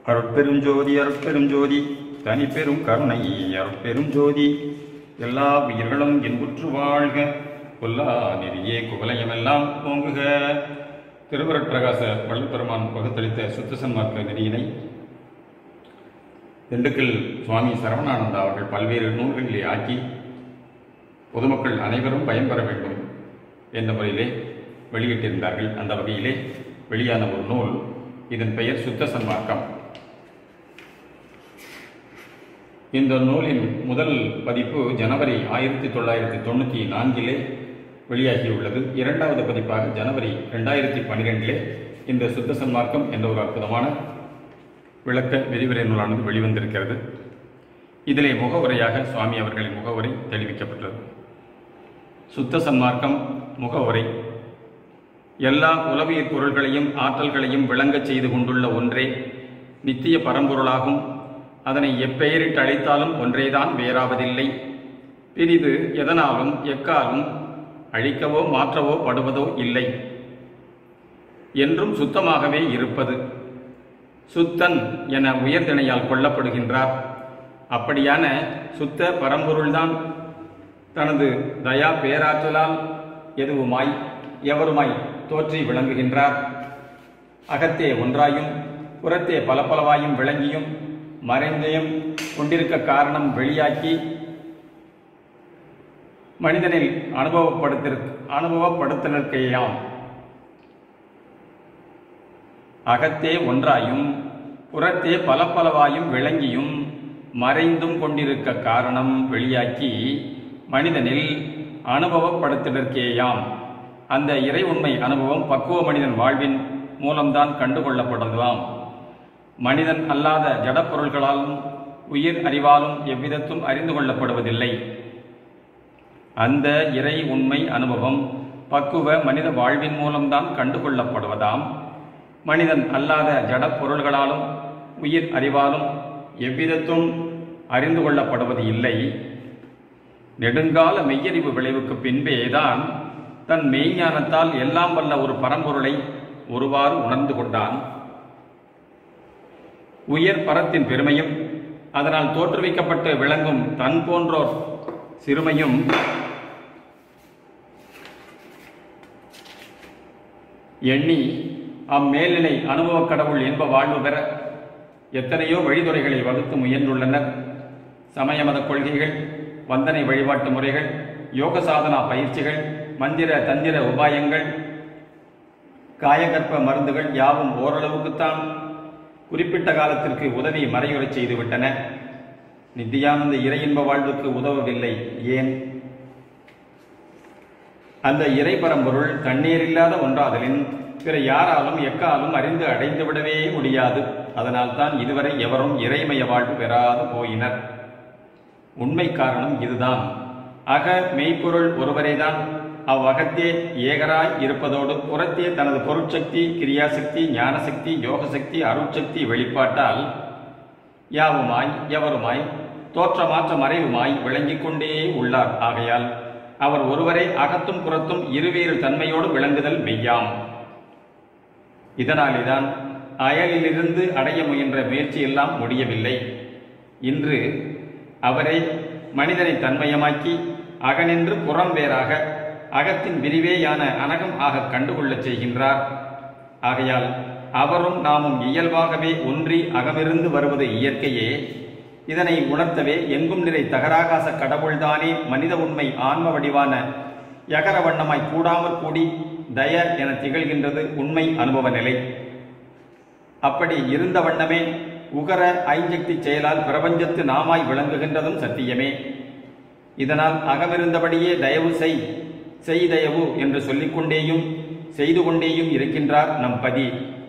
அருட்பெரும் ஜோதி அருட்பெரும் ஜோதி தனிப்பெரும் கருணை அருட்பெரும் ஜோதி எல்லா உயிர்களும் இன்புற்று வாழ்க கொல்லா நெறியே குவலயமெல்லாம் ஓங்குக திருவருட்பிரகாச வள்ளப்பெருமான் பகுத்தளித்த சுத்த சன்மார்க்க நெறியினை திண்டுக்கல் சுவாமி சரவணானந்தா அவர்கள் பல்வேறு நூல்களிலே ஆக்கி பொதுமக்கள் அனைவரும் பயன்பெற வேண்டும் என்ற முறையிலே வெளியிட்டிருந்தார்கள் அந்த வகையிலே வெளியான ஒரு நூல் இதன் பெயர் சுத்த சன்மார்க்கம் இந்த நூலின் முதல் பதிப்பு ஜனவரி ஆயிரத்தி தொள்ளாயிரத்தி தொண்ணூற்றி நான்கிலே வெளியாகியுள்ளது இரண்டாவது பதிப்பாக ஜனவரி ரெண்டாயிரத்தி பன்னிரெண்டிலே இந்த சுத்த சன்மார்க்கம் என்ற ஒரு அற்புதமான விளக்க விரிவுரை நூலானது வெளிவந்திருக்கிறது இதிலே முகவுரையாக சுவாமி அவர்களின் முகவுரை தெளிவிக்கப்பட்டுள்ளது சுத்த சன்மார்க்கம் முகவுரை எல்லா உளவியற் பொருள்களையும் ஆற்றல்களையும் விளங்கச் செய்து கொண்டுள்ள ஒன்றே நித்திய பரம்பொருளாகும் அதனை எப்பெயரிட்டு அழைத்தாலும் ஒன்றேதான் வேறாவதில்லை பிரிது எதனாலும் எக்காலும் அழிக்கவோ மாற்றவோ படுவதோ இல்லை என்றும் சுத்தமாகவே இருப்பது சுத்தன் என உயர்திணையால் கொள்ளப்படுகின்றார் அப்படியான சுத்த பரம்பொருள்தான் தனது தயா பேராற்றலால் எதுவுமாய் எவருமாய் தோற்றி விளங்குகின்றார் அகத்தே ஒன்றாயும் புறத்தே பலப்பலவாயும் விளங்கியும் மறைந்தையும் கொண்டிருக்க காரணம் வெளியாக்கி மனிதனில் அனுபவப்படுத்த அனுபவப்படுத்தினற்கையாம் அகத்தே ஒன்றாயும் புறத்தே பலப்பலவாயும் விளங்கியும் மறைந்தும் கொண்டிருக்க காரணம் வெளியாக்கி மனிதனில் அனுபவப்படுத்தினற்கேயாம் அந்த இறை உண்மை அனுபவம் பக்குவ மனிதன் வாழ்வின் மூலம்தான் கண்டுகொள்ளப்படலாம் மனிதன் அல்லாத ஜடப்பொருள்களாலும் உயிர் அறிவாலும் எவ்விதத்தும் அறிந்து கொள்ளப்படுவதில்லை அந்த இறை உண்மை அனுபவம் பக்குவ மனித வாழ்வின் மூலம்தான் கண்டுகொள்ளப்படுவதாம் மனிதன் அல்லாத ஜடப்பொருள்களாலும் உயிர் அறிவாலும் எவ்விதத்தும் அறிந்து கொள்ளப்படுவது இல்லை நெடுங்கால மெய்யறிவு விளைவுக்கு பின்பேதான் தன் மெய்ஞானத்தால் எல்லாம் வல்ல ஒரு பரம்பொருளை ஒருவாறு உணர்ந்து கொண்டான் உயர் பரத்தின் பெருமையும் அதனால் தோற்றுவிக்கப்பட்டு விளங்கும் தன் போன்றோர் சிறுமையும் எண்ணி அம்மேல்நிலை அனுபவ கடவுள் என்ப வாழ்வு பெற எத்தனையோ வழிதுறைகளை வகுத்து முயன்றுள்ளனர் சமய மத கொள்கைகள் வந்தனை வழிபாட்டு முறைகள் யோக சாதனா பயிற்சிகள் மந்திர தந்திர உபாயங்கள் காயகற்ப மருந்துகள் யாவும் ஓரளவுக்குத்தான் குறிப்பிட்ட காலத்திற்கு உதவி மறையுறச் செய்துவிட்டன நித்தியானந்த இறையின்ப வாழ்வுக்கு உதவவில்லை ஏன் அந்த இறை பரம்பொருள் தண்ணீரில்லாத ஒன்றாதலின் பிற யாராலும் எக்காலும் அறிந்து அடைந்து விடவே முடியாது அதனால்தான் இதுவரை எவரும் இறைமய வாழ்வு பெறாது போயினர் உண்மை காரணம் இதுதான் அக மெய்ப்பொருள் ஒருவரேதான் அவ்வகத்தே ஏகராய் இருப்பதோடு புறத்தே தனது பொருட்சக்தி கிரியாசக்தி ஞானசக்தி யோகசக்தி அருட்சக்தி வெளிப்பாட்டால் யாவுமாய் எவருமாய் தோற்றமாற்ற மறைவுமாய் விளங்கிக் கொண்டே உள்ளார் ஆகையால் அவர் ஒருவரே அகத்தும் புறத்தும் இருவேறு தன்மையோடு விளங்குதல் மெய்யாம் இதனாலேதான் அயலிலிருந்து அடைய முயன்ற முயற்சி எல்லாம் முடியவில்லை இன்று அவரே மனிதனை தன்மயமாக்கி அகனின்று புறம் வேறாக அகத்தின் விரிவேயான அனகம் ஆக கண்டுகொள்ளச் செய்கின்றார் ஆகையால் அவரும் நாமும் இயல்பாகவே ஒன்றி அகமிருந்து வருவது இயற்கையே இதனை உணர்த்தவே எங்கும் நிறை தகராகாச கடவுள்தானே மனித உண்மை ஆன்ம வடிவான யகர வண்ணமாய் கூடாமற் கூடி தய என திகழ்கின்றது உண்மை அனுபவ நிலை அப்படி இருந்த வண்ணமே உகர ஐஞ்சக்தி செயலால் பிரபஞ்சத்து நாமாய் விளங்குகின்றதும் சத்தியமே இதனால் அகமிருந்தபடியே தயவு செய் செய் தயவு என்று சொல்லிக்கொண்டேயும் செய்து கொண்டேயும் இருக்கின்றார் நம் பதி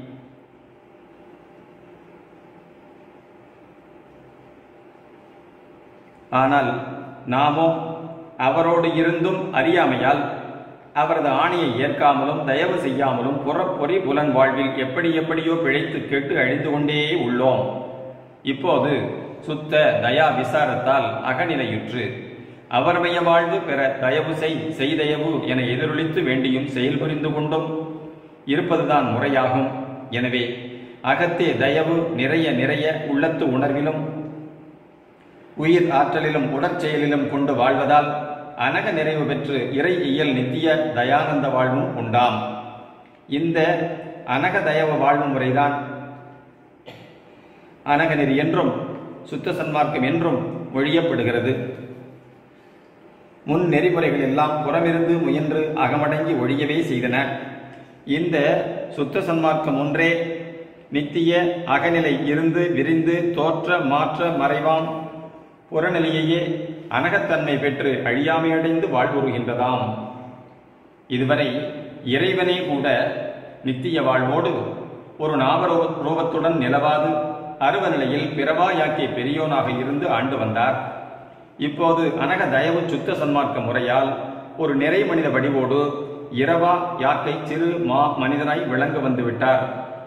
ஆனால் நாமோ அவரோடு இருந்தும் அறியாமையால் அவரது ஆணையை ஏற்காமலும் தயவு செய்யாமலும் புறப்பொறி புலன் வாழ்வில் எப்படி எப்படியோ பிழைத்து கெட்டு அழிந்து கொண்டே உள்ளோம் இப்போது சுத்த தயா விசாரத்தால் அகநிலையுற்று அவர்மய வாழ்வு பெற தயவு செய் செய்தயவு என எதிரொலித்து வேண்டியும் செயல் புரிந்து கொண்டும் இருப்பதுதான் முறையாகும் எனவே அகத்தே தயவு நிறைய நிறைய உள்ளத்து உணர்விலும் உயிர் ஆற்றலிலும் உடற்செயலிலும் கொண்டு வாழ்வதால் அனக நிறைவு பெற்று இறை இயல் நித்திய தயானந்த வாழ்வும் உண்டாம் இந்த அனக தயவ வாழ்வு முறைதான் அனகநெறி என்றும் சுத்த சன்மார்க்கம் என்றும் ஒழியப்படுகிறது முன் நெறிமுறைகள் எல்லாம் புறமிருந்து முயன்று அகமடங்கி ஒழியவே செய்தன இந்த சுத்த சன்மார்க்கம் ஒன்றே நித்திய அகநிலை இருந்து விரிந்து தோற்ற மாற்ற மறைவாம் புறநிலையையே அனகத்தன்மை பெற்று அழியாமையடைந்து வாழ்வுறுகின்றதாம் இதுவரை இறைவனே கூட நித்திய வாழ்வோடு ஒரு நாமரூப ரூபத்துடன் நிலவாது அருவ நிலையில் பிறவாயாக்கிய பெரியோனாக இருந்து ஆண்டு வந்தார் இப்போது அனக தயவு சுத்த சன்மார்க்க முறையால் ஒரு நிறை மனித வடிவோடு இரவா யாக்கை சிறு மா மனிதனாய் விளங்க வந்து விட்டார்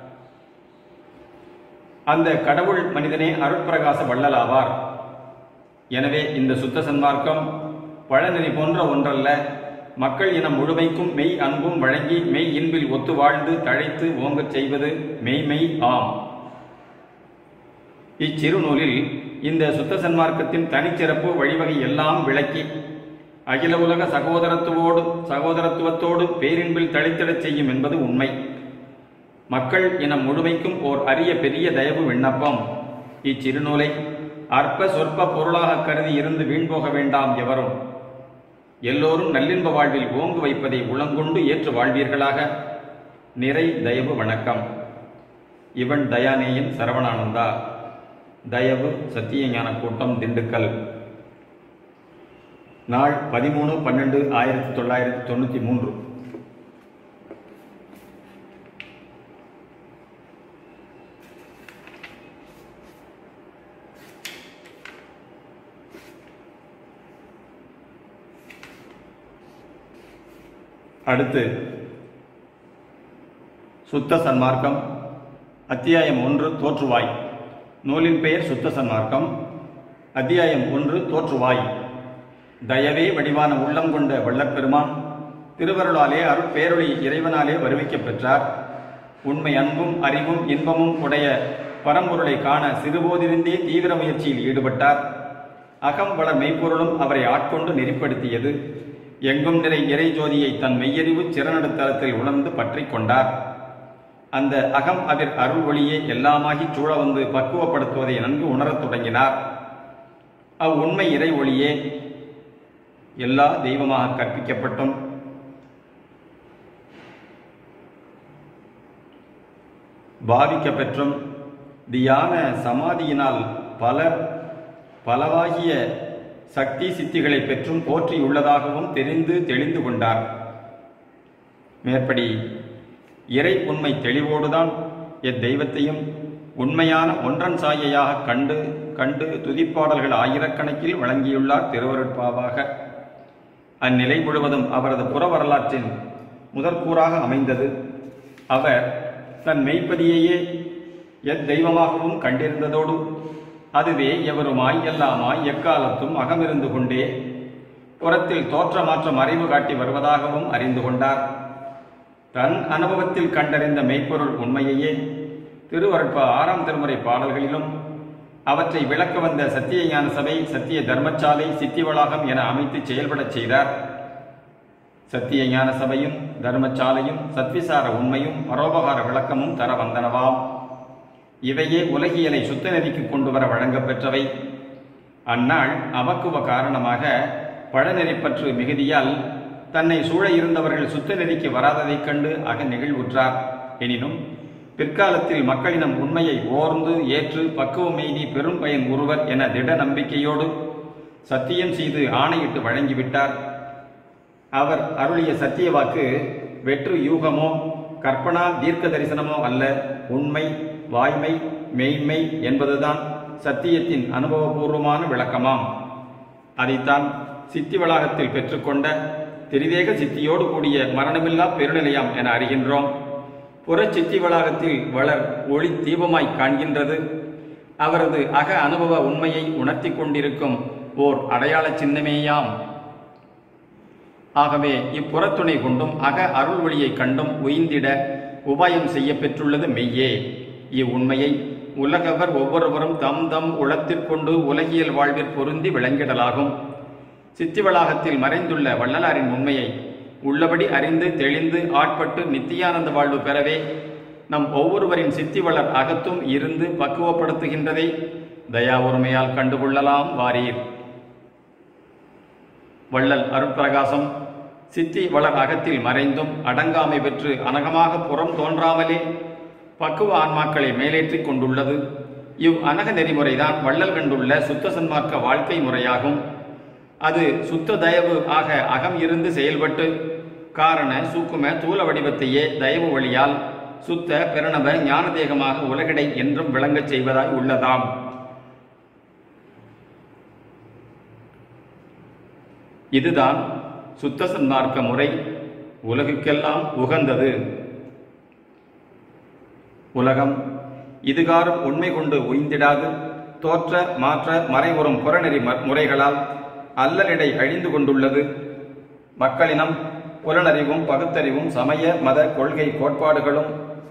அந்த கடவுள் மனிதனே அருட்பிரகாச வள்ளலாவார் எனவே இந்த சுத்த சன்மார்க்கம் பழநெறி போன்ற ஒன்றல்ல மக்கள் இனம் முழுமைக்கும் மெய் அன்பும் வழங்கி மெய் இன்பில் ஒத்து வாழ்ந்து தழைத்து ஓங்கச் செய்வது மெய்மெய் ஆம் இச்சிறு நூலில் இந்த சுத்த சன்மார்க்கத்தின் தனிச்சிறப்பு வழிவகை எல்லாம் விளக்கி அகில உலக சகோதரத்துவோடு சகோதரத்துவத்தோடு பேரின்பில் தழைத்திடச் செய்யும் என்பது உண்மை மக்கள் இனம் முழுமைக்கும் ஓர் அரிய பெரிய தயவு விண்ணப்பம் இச்சிறுநூலை அற்ப சொற்ப பொருளாக கருதி இருந்து வீண் போக வேண்டாம் எவரும் எல்லோரும் நல்லின்ப வாழ்வில் ஓங்கு வைப்பதை உளங்கொண்டு ஏற்று வாழ்வீர்களாக நிறை தயவு வணக்கம் இவன் தயானேயன் சரவணானந்தா தயவு சத்தியஞான கூட்டம் திண்டுக்கல் நாள் பதிமூணு பன்னெண்டு ஆயிரத்தி தொள்ளாயிரத்தி தொண்ணூற்றி மூன்று அடுத்து சுத்த சன்மார்க்கம் அத்தியாயம் ஒன்று தோற்றுவாய் நூலின் பெயர் சுத்த சன்மார்க்கம் அத்தியாயம் ஒன்று தோற்றுவாய் தயவே வடிவான உள்ளம் கொண்ட வள்ளற்பெருமான் திருவருளாலே அருட்பேரொளி இறைவனாலே வருவிக்கப் பெற்றார் உண்மை அன்பும் அறிவும் இன்பமும் உடைய பரம்பொருளை காண சிறுபோதிருந்தே தீவிர முயற்சியில் ஈடுபட்டார் அகம் வள மெய்ப்பொருளும் அவரை ஆட்கொண்டு நெறிப்படுத்தியது எங்கும் நிறை இறை ஜோதியை தன் மெய்யறிவு சிறநடுத்தளத்தில் உணர்ந்து பற்றி கொண்டார் அந்த அகம் அதிர் அருள் ஒளியே எல்லாமாகி சூழ வந்து பக்குவப்படுத்துவதை நன்கு உணரத் தொடங்கினார் அவ் உண்மை இறை ஒளியே எல்லா தெய்வமாக கற்பிக்கப்பட்டும் பாவிக்க பெற்றும் தியான சமாதியினால் பலர் பலவாகிய சக்தி சித்திகளை பெற்றும் போற்றியுள்ளதாகவும் தெரிந்து தெளிந்து கொண்டார் மேற்படி இறை உண்மை தெளிவோடுதான் எத்தெய்வத்தையும் உண்மையான ஒன்றன் சாயையாக கண்டு கண்டு துதிப்பாடல்கள் ஆயிரக்கணக்கில் வழங்கியுள்ளார் திருவருட்பாவாக அந்நிலை முழுவதும் அவரது புற வரலாற்றின் முதற்கூறாக அமைந்தது அவர் தன் மெய்ப்பதியையே எத்தெய்வமாகவும் கண்டிருந்ததோடு அதுவே எவருமாய் எல்லாமாய் எக்காலத்தும் அகமிருந்து கொண்டே புறத்தில் தோற்றமாற்ற மறைவு காட்டி வருவதாகவும் அறிந்து கொண்டார் தன் அனுபவத்தில் கண்டறிந்த மெய்ப்பொருள் உண்மையையே திருவருட்ப ஆறாம் திருமுறை பாடல்களிலும் அவற்றை விளக்க வந்த சத்திய ஞான சபை சத்திய தர்மசாலை சித்தி வளாகம் என அமைத்து செயல்படச் செய்தார் சத்திய ஞான சபையும் தர்மசாலையும் சத்விசார உண்மையும் பரோபகார விளக்கமும் தர வந்தனவாம் இவையே உலகியலை சுத்த நெறிக்கு கொண்டு வர வழங்கப் பெற்றவை அந்நாள் அமக்குவ காரணமாக பழநெறிப்பற்று மிகுதியால் தன்னை சூழ இருந்தவர்கள் சுத்த நெறிக்கு வராததைக் கண்டு அக நெகிழ்வுற்றார் எனினும் பிற்காலத்தில் மக்களிடம் உண்மையை ஓர்ந்து ஏற்று பக்குவம் எய்தி பெரும் பயன் உருவர் என திட நம்பிக்கையோடு சத்தியம் செய்து ஆணையிட்டு வழங்கிவிட்டார் அவர் அருளிய சத்திய வாக்கு வெற்று யூகமோ கற்பனா தீர்க்க தரிசனமோ அல்ல உண்மை வாய்மை மெய்மை என்பதுதான் சத்தியத்தின் அனுபவபூர்வமான விளக்கமாம் அதைத்தான் சித்தி வளாகத்தில் பெற்றுக்கொண்ட திரிதேக சித்தியோடு கூடிய மரணமில்லா பெருநிலையாம் என அறிகின்றோம் புற சித்தி வளாகத்தில் வளர் ஒளி தீபமாய் காண்கின்றது அவரது அக அனுபவ உண்மையை உணர்த்தி கொண்டிருக்கும் ஓர் அடையாள சின்னமேயாம் ஆகவே இப்புறத்துணை கொண்டும் அக அருள் ஒளியை கண்டும் உய்ந்திட உபாயம் செய்ய பெற்றுள்ளது மெய்யே இவ்வுண்மையை உலகவர் ஒவ்வொருவரும் தம் தம் உளத்திற்கொண்டு உலகியல் வாழ்வில் பொருந்தி விளங்கிடலாகும் சித்திவளாகத்தில் மறைந்துள்ள வள்ளலாரின் உண்மையை உள்ளபடி அறிந்து தெளிந்து ஆட்பட்டு நித்தியானந்த வாழ்வு பெறவே நம் ஒவ்வொருவரின் சித்தி வளர் அகத்தும் இருந்து பக்குவப்படுத்துகின்றதை தயா உரிமையால் கண்டுகொள்ளலாம் வாரீர் வள்ளல் அருட்பிரகாசம் சித்தி வளர் அகத்தில் மறைந்தும் அடங்காமை பெற்று அனகமாக புறம் தோன்றாமலே பக்குவ ஆன்மாக்களை மேலேற்றிக் கொண்டுள்ளது இவ் அனக நெறிமுறைதான் வள்ளல் கண்டுள்ள சுத்த சன்மார்க்க வாழ்க்கை முறையாகும் அது சுத்த தயவு ஆக அகம் இருந்து செயல்பட்டு காரண சூக்கும தூல வடிவத்தையே தயவு வழியால் சுத்த பிரணவ ஞான தேகமாக உலகிடை என்றும் விளங்கச் செய்வதாய் உள்ளதாம் இதுதான் சுத்த சன்மார்க்க முறை உலகுக்கெல்லாம் உகந்தது உலகம் இதுகாரும் உண்மை கொண்டு உய்ந்திடாது தோற்ற மாற்ற மறைவுறும் புறநெறி ம- முறைகளால் அல்லலிடை அழிந்து கொண்டுள்ளது மக்களினம் புலனறிவும் பகுத்தறிவும் சமய மத கொள்கை கோட்பாடுகளும்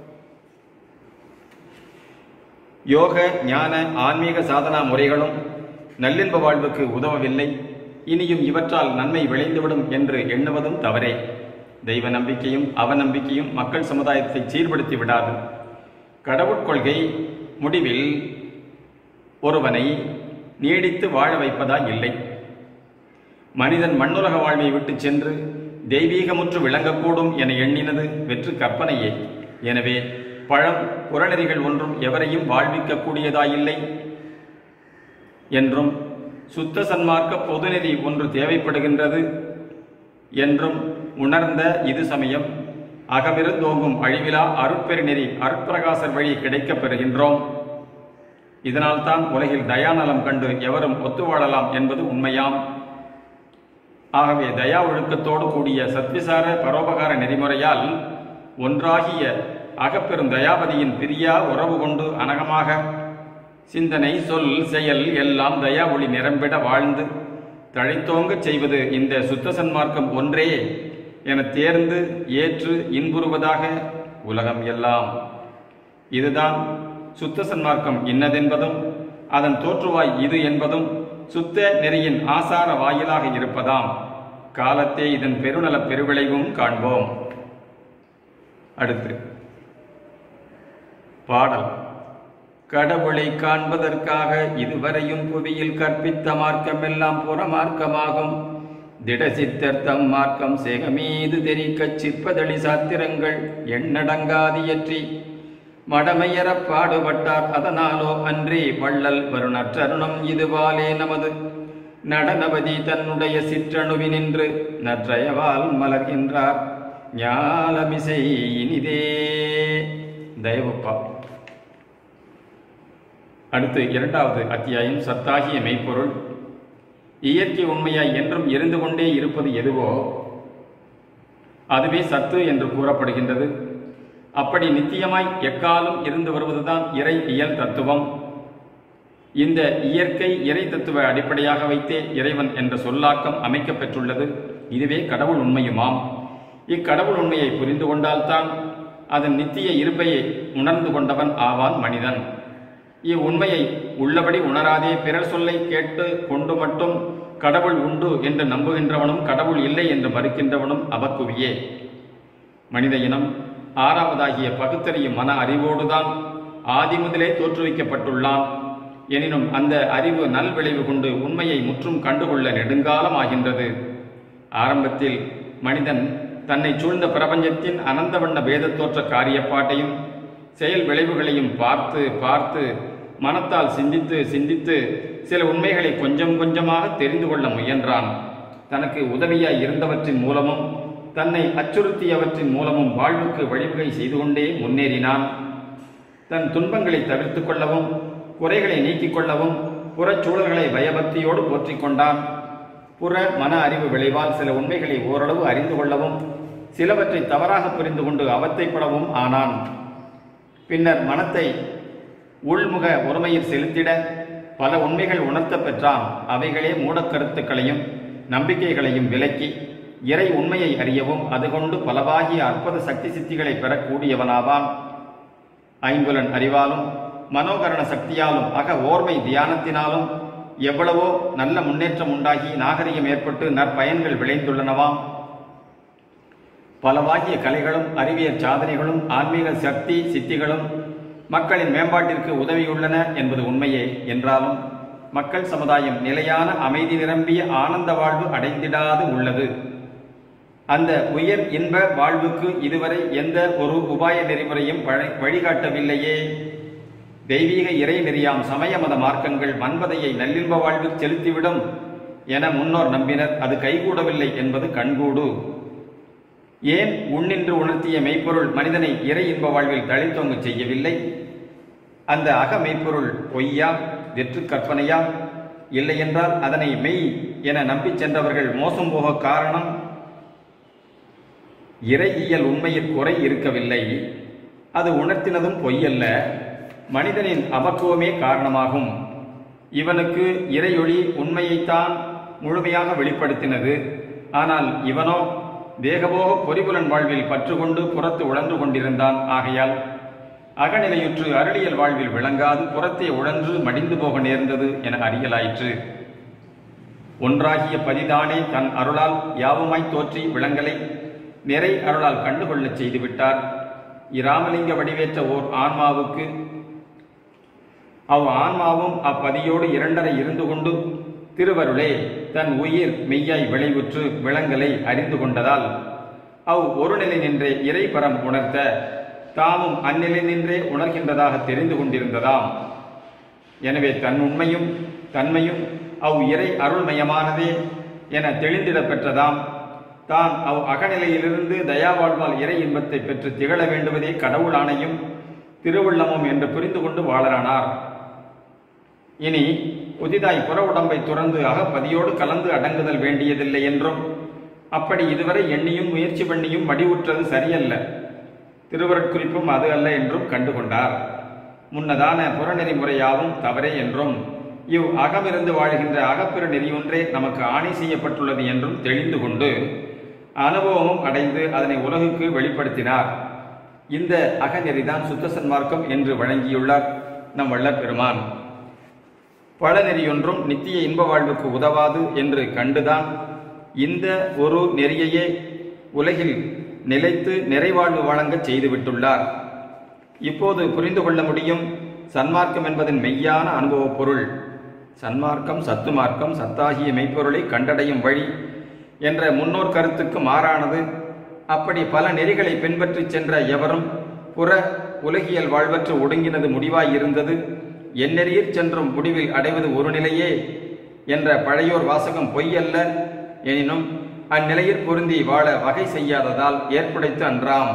யோக ஞான ஆன்மீக சாதனா முறைகளும் நல்லின்ப வாழ்வுக்கு உதவவில்லை இனியும் இவற்றால் நன்மை விளைந்துவிடும் என்று எண்ணுவதும் தவறே தெய்வ நம்பிக்கையும் அவநம்பிக்கையும் மக்கள் சமுதாயத்தை சீர்படுத்தி விடாது கடவுட்கொள்கை முடிவில் ஒருவனை நீடித்து வாழ வதைப்பதா இல்லை மனிதன் மண்ணுலக வாழ்வை விட்டு சென்று தெய்வீகமுற்று விளங்கக்கூடும் என எண்ணினது வெற்று கற்பனையே எனவே பழம் புறநெறிகள் ஒன்றும் எவரையும் வாழ்விக்கக்கூடியதாயில்லை என்றும் சுத்த சன்மார்க்க பொதுநெறி ஒன்று தேவைப்படுகின்றது என்றும் உணர்ந்த இது சமயம் அகமிருந்தோங்கும் அழிவிலா அருட்பெருநெறி அருட்பிரகாசர் வழி கிடைக்கப் பெறுகின்றோம் இதனால்தான் உலகில் தயாநலம் கண்டு எவரும் ஒத்து வாழலாம் என்பது உண்மையாம் ஆகவே தயா ஒழுக்கத்தோடு கூடிய சத்விசார பரோபகார நெறிமுறையால் ஒன்றாகிய அகப்பெரும் தயாபதியின் பிரியா உறவு கொண்டு அனகமாக சிந்தனை சொல் செயல் எல்லாம் தயா ஒளி நிரம்பிட வாழ்ந்து தழைத்தோங்கச் செய்வது இந்த சுத்த சன்மார்க்கம் ஒன்றே என தேர்ந்து ஏற்று இன்புறுவதாக உலகம் எல்லாம் இதுதான் சுத்த சன்மார்க்கம் இன்னதென்பதும் அதன் தோற்றுவாய் இது என்பதும் சுத்த நெறியின் ஆசார வாயிலாக இருப்பதாம் காலத்தே இதன் பெருநலப் பெருவிளைவும் காண்போம் அடுத்து பாடல் கடவுளை காண்பதற்காக இதுவரையும் புவியில் கற்பித்த மார்க்கமெல்லாம் புறமார்க்கமாகும் திடசித்தர்த்தம் மார்க்கம் சேகமீது தெரிக்கச் சிற்பதளி சாத்திரங்கள் எண்ணடங்காதியற்றி மடமையறப் பாடுபட்டார் அதனாலோ அன்றி வள்ளல் வருணற்றருணம் இதுவாலே நமது நடனபதி தன்னுடைய சிற்றணுவினின்று நற்றயவால் மலர்கின்றார் ஞாலமிசை இனிதே தயவுப்பா அடுத்து இரண்டாவது அத்தியாயம் சத்தாகிய மெய்ப்பொருள் இயற்கை உண்மையாய் என்றும் இருந்து கொண்டே இருப்பது எதுவோ அதுவே சத்து என்று கூறப்படுகின்றது அப்படி நித்தியமாய் எக்காலம் இருந்து வருவதுதான் இறை இயல் தத்துவம் இந்த இயற்கை இறை தத்துவ அடிப்படையாக வைத்தே இறைவன் என்ற சொல்லாக்கம் அமைக்கப் பெற்றுள்ளது இதுவே கடவுள் உண்மையுமாம் இக்கடவுள் உண்மையை புரிந்து கொண்டால்தான் அதன் நித்திய இருப்பையை உணர்ந்து கொண்டவன் ஆவான் மனிதன் இவ்வுண்மையை உள்ளபடி உணராதே பிறர் சொல்லை கேட்டு கொண்டு மட்டும் கடவுள் உண்டு என்று நம்புகின்றவனும் கடவுள் இல்லை என்று மறுக்கின்றவனும் அபக்குவியே மனித இனம் ஆறாவதாகிய பகுத்தறியும் மன அறிவோடுதான் ஆதி முதலே தோற்றுவிக்கப்பட்டுள்ளான் எனினும் அந்த அறிவு நல்விளைவு கொண்டு உண்மையை முற்றும் கண்டுகொள்ள நெடுங்காலம் ஆகின்றது ஆரம்பத்தில் மனிதன் தன்னை சூழ்ந்த பிரபஞ்சத்தின் அனந்த வண்ண பேதத் தோற்ற காரியப்பாட்டையும் செயல் விளைவுகளையும் பார்த்து பார்த்து மனத்தால் சிந்தித்து சிந்தித்து சில உண்மைகளை கொஞ்சம் கொஞ்சமாக தெரிந்து கொள்ள முயன்றான் தனக்கு உதவியாய் இருந்தவற்றின் மூலமும் தன்னை அச்சுறுத்தியவற்றின் மூலமும் வாழ்வுக்கு வழிவகை செய்து கொண்டே முன்னேறினான் தன் துன்பங்களை தவிர்த்துக் கொள்ளவும் குறைகளை நீக்கிக் கொள்ளவும் புறச்சூழல்களை பயபக்தியோடு போற்றிக் கொண்டான் புற மன அறிவு விளைவால் சில உண்மைகளை ஓரளவு அறிந்து கொள்ளவும் சிலவற்றை தவறாக புரிந்து கொண்டு அவத்தைப்படவும் ஆனான் பின்னர் மனத்தை உள்முக ஒருமையில் செலுத்திட பல உண்மைகள் உணர்த்தப் பெற்றான் அவைகளே மூடக் கருத்துக்களையும் நம்பிக்கைகளையும் விலக்கி இறை உண்மையை அறியவும் அது கொண்டு பலவாகிய அற்புத சக்தி சித்திகளை பெறக்கூடியவனாவான் ஐம்புலன் அறிவாலும் மனோகரண சக்தியாலும் அக ஓர்மை தியானத்தினாலும் எவ்வளவோ நல்ல முன்னேற்றம் உண்டாகி நாகரிகம் ஏற்பட்டு நற்பயன்கள் விளைந்துள்ளனவாம் பலவாகிய கலைகளும் அறிவியல் சாதனைகளும் ஆன்மீக சக்தி சித்திகளும் மக்களின் மேம்பாட்டிற்கு உதவியுள்ளன என்பது உண்மையே என்றாலும் மக்கள் சமுதாயம் நிலையான அமைதி நிரம்பிய ஆனந்த வாழ்வு அடைந்திடாது உள்ளது அந்த உயர் இன்ப வாழ்வுக்கு இதுவரை எந்த ஒரு உபாய நெறிமுறையும் வழி- வழிகாட்டவில்லையே தெய்வீக இறை நெறியாம் சமய மத மார்க்கங்கள் மன்மதையை நல்லின்ப வாழ்வில் செலுத்திவிடும் என முன்னோர் நம்பினர் அது கைகூடவில்லை என்பது கண்கூடு ஏன் உண்ணின்று உணர்த்திய மெய்ப்பொருள் மனிதனை இறை இன்ப வாழ்வில் தழைத்தோங்கச் செய்யவில்லை அந்த அக மெய்ப்பொருள் பொய்யா வெற்று கற்பனையா இல்லையென்றால் அதனை மெய் என நம்பிச் சென்றவர்கள் மோசம் போக காரணம் இறையியல் உண்மையில் குறை இருக்கவில்லை அது உணர்த்தினதும் பொய்யல்ல மனிதனின் அபக்குவமே காரணமாகும் இவனுக்கு இறையொளி உண்மையைத்தான் முழுமையாக வெளிப்படுத்தினது ஆனால் இவனோ தேகபோக பொறிபுலன் வாழ்வில் பற்றுக்கொண்டு புறத்து உழன்று கொண்டிருந்தான் ஆகையால் அகநிலையுற்று அருளியல் வாழ்வில் விளங்காது புறத்தே உழன்று மடிந்து போக நேர்ந்தது என அறியலாயிற்று ஒன்றாகிய பதிதானே தன் அருளால் யாவுமாய் தோற்றி விளங்கலை நிறை அருளால் கண்டுகொள்ளச் செய்துவிட்டார் இராமலிங்க வடிவேற்ற ஓர் ஆன்மாவுக்கு அவ் ஆன்மாவும் அப்பதியோடு இரண்டரை இருந்து கொண்டு திருவருளே தன் உயிர் மெய்யாய் விளைவுற்று விளங்கலை அறிந்து கொண்டதால் அவ் ஒரு நிலை நின்றே இறைபரம் உணர்த்த தாமும் அந்நிலை நின்றே உணர்கின்றதாக தெரிந்து கொண்டிருந்ததாம் எனவே தன் உண்மையும் தன்மையும் அவ் இறை அருள்மயமானதே என தெளிந்திடப் பெற்றதாம் தான் அவ் அகநிலையிலிருந்து தயாவாழ்வால் இறை இன்பத்தை பெற்று திகழ வேண்டுவதே கடவுள் ஆணையும் திருவுள்ளமும் என்று புரிந்து கொண்டு வாழறானார் இனி புதிதாய் புற உடம்பை துறந்து அகப்பதியோடு கலந்து அடங்குதல் வேண்டியதில்லை என்றும் அப்படி இதுவரை எண்ணியும் முயற்சி பண்ணியும் மடிவுற்றது சரியல்ல திருவருட்குறிப்பும் அது அல்ல என்றும் கண்டுகொண்டார் முன்னதான புறநெறி முறையாவும் தவறே என்றும் இவ் அகமிருந்து வாழ்கின்ற அகப்பெரு நெறியொன்றே நமக்கு ஆணை செய்யப்பட்டுள்ளது என்றும் தெளிந்து கொண்டு அனுபவமும் அடைந்து அதனை உலகுக்கு வெளிப்படுத்தினார் இந்த அகநெறிதான் சுத்த சன்மார்க்கம் என்று வழங்கியுள்ளார் நம் வள்ளற் பெருமான் பழநெறியொன்றும் நித்திய இன்ப வாழ்வுக்கு உதவாது என்று கண்டுதான் இந்த ஒரு நெறியையே உலகில் நிலைத்து நிறைவாழ்வு வழங்கச் செய்துவிட்டுள்ளார் இப்போது புரிந்து கொள்ள முடியும் சன்மார்க்கம் என்பதன் மெய்யான அனுபவப் பொருள் சன்மார்க்கம் சத்து மார்க்கம் சத்தாகிய மெய்ப்பொருளை கண்டடையும் வழி என்ற முன்னோர் கருத்துக்கு மாறானது அப்படி பல நெறிகளை பின்பற்றிச் சென்ற எவரும் புற உலகியல் வாழ்வற்று ஒடுங்கினது முடிவாய் இருந்தது எந்நெறியிற் சென்றும் முடிவில் அடைவது ஒரு நிலையே என்ற பழையோர் வாசகம் பொய்யல்ல எனினும் அந்நிலையிற் பொருந்தி வாழ வகை செய்யாததால் ஏற்புடைத்து அன்றாம்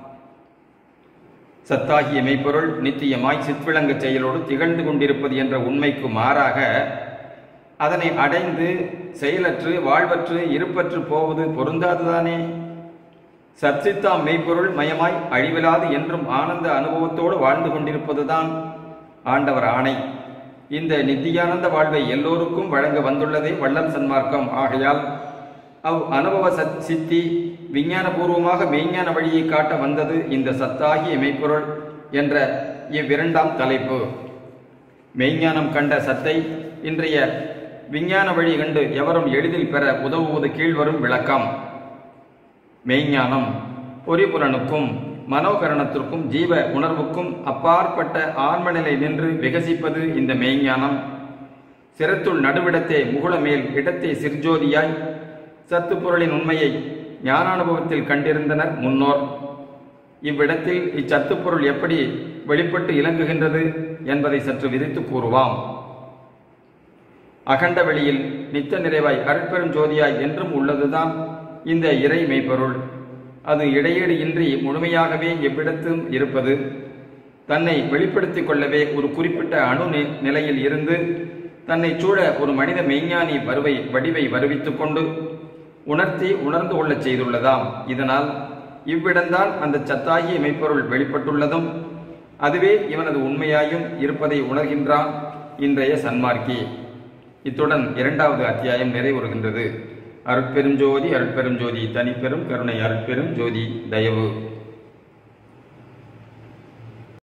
சத்தாகிய மெய்ப்பொருள் நித்தியமாய் சித்விளங்க செயலோடு திகழ்ந்து கொண்டிருப்பது என்ற உண்மைக்கு மாறாக அதனை அடைந்து செயலற்று வாழ்வற்று இருப்பற்று போவது பொருந்தாதுதானே சத்சித்தாம் மெய்ப்பொருள் மயமாய் அழிவிலாது என்றும் ஆனந்த அனுபவத்தோடு வாழ்ந்து கொண்டிருப்பதுதான் ஆண்டவர் ஆணை இந்த நித்தியானந்த வாழ்வை எல்லோருக்கும் வழங்க வந்துள்ளதே வள்ளல் சன்மார்க்கம் ஆகையால் அவ் அனுபவ சத் சித்தி விஞ்ஞானபூர்வமாக மெய்ஞான வழியை காட்ட வந்தது இந்த சத்தாகிய மெய்ப்பொருள் என்ற இவ்விரண்டாம் தலைப்பு மெய்ஞானம் கண்ட சத்தை இன்றைய விஞ்ஞான வழி கண்டு எவரும் எளிதில் பெற உதவுவது கீழ்வரும் விளக்கம் மெய்ஞானம் பொறிபுலனுக்கும் மனோகரணத்திற்கும் ஜீவ உணர்வுக்கும் அப்பாற்பட்ட ஆன்மநிலை நின்று விகசிப்பது இந்த மெய்ஞானம் சிரத்துள் நடுவிடத்தே முகுளமேல் இடத்தே சிற்ஜோதியாய் சத்து பொருளின் உண்மையை ஞானானுபவத்தில் கண்டிருந்தனர் முன்னோர் இவ்விடத்தில் இச்சத்து பொருள் எப்படி வெளிப்பட்டு இலங்குகின்றது என்பதை சற்று விரித்து கூறுவாம் அகண்ட வெளியில் நித்த நிறைவாய் அருட்பெரும் ஜோதியாய் என்றும் உள்ளதுதான் இந்த இறை மெய்ப்பொருள் அது இடையீடு இன்றி முழுமையாகவே எவ்விடத்தும் இருப்பது தன்னை வெளிப்படுத்திக் கொள்ளவே ஒரு குறிப்பிட்ட அணு நி- நிலையில் இருந்து தன்னை சூழ ஒரு மனித மெய்ஞானி வருவை வடிவை வருவித்துக் கொண்டு உணர்த்தி உணர்ந்து கொள்ளச் செய்துள்ளதாம் இதனால் இவ்விடம்தான் அந்த சத்தாகிய மெய்ப்பொருள் வெளிப்பட்டுள்ளதும் அதுவே இவனது உண்மையாயும் இருப்பதை உணர்கின்றான் இன்றைய சன்மார்க்கி இத்துடன் இரண்டாவது அத்தியாயம் நிறைவுறுகின்றது அருட்பெருஞ்சோதி அருட்பெருஞ்சோதி தனிப்பெரும் கருணை அருட்பெரும் ஜோதி தயவு